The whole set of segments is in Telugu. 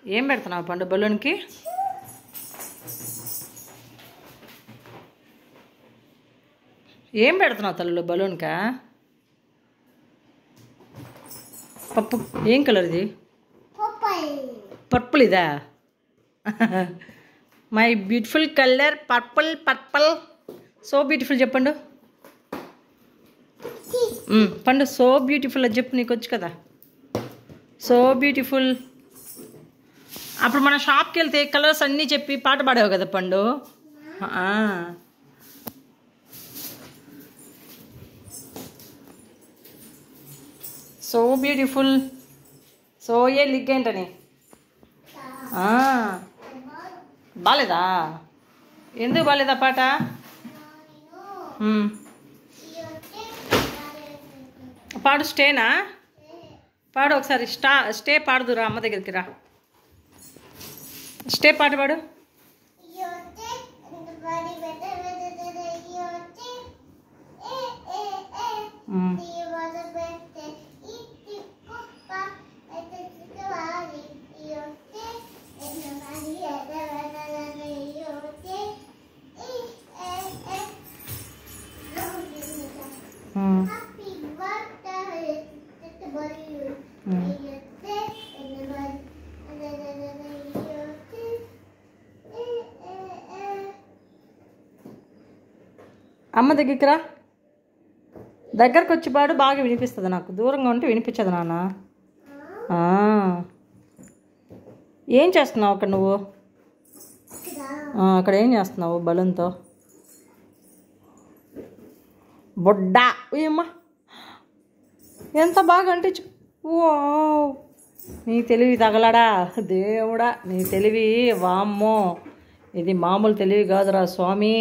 ఏం పెడుతున్నావు పండు బలూన్కి ఏం పెడుతున్నావు తల్లు బలూన్కా పప్పు ఏం కలర్ ఇది పర్పుల్ ఇదా my beautiful colour purple purple so beautiful చెప్పండు మ్, పండు సో బ్యూటిఫుల్ అని చెప్పు నీకు వచ్చు కదా సో బ్యూటిఫుల్ అప్పుడు మన షాప్కి వెళ్తే కలర్స్ అన్నీ చెప్పి పాట పాడావు కదా పండు ఆ. సో బ్యూటిఫుల్ సో ఏ లిగ్ ఏంటని ఆ. బాలేదా ఎందుకు బాలేదా పాట మ్. పాడు స్టేనా పాడు ఒకసారి స్టా స్టే పాడుదురా అమ్మ దగ్గరికి రా స్టే పాట పాడు మ్. మ్. అమ్మ దగ్గరికి రా దగ్గరకు వచ్చి పాడు బాగా వినిపిస్తుంది నాకు దూరంగా ఉంటే వినిపించదు నాన్న ఆ. ఏం చేస్తున్నావు అక్కడ నువ్వు ఆ, అక్కడ ఏం చేస్తున్నావు బలూన్తో బొడ్డ ఏమ్మా ఎంత బాగా అంటించు ఓ నీ తెలివి తగలడా దేవుడా నీ తెలివి వామ్మో ఇది మామూలు తెలివి కాదురా స్వామి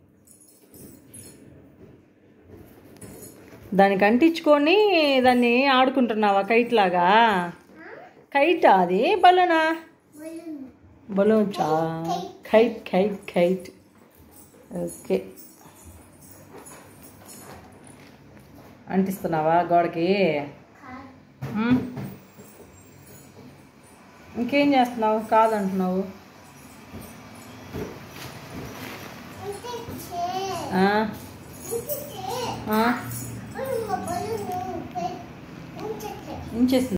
దానికి అంటించుకొని దాన్ని ఆడుకుంటున్నావా కైట్ లాగా కైటా అది బలూనా బలూన్ చా కైట్ కైట్ కైట్ ఓకే అంటిస్తున్నావా గోడకి మ్? ఇంకేం చేస్తున్నావు కాదంటున్నావు ఆ? ఆ? ఇంచేస్తుంది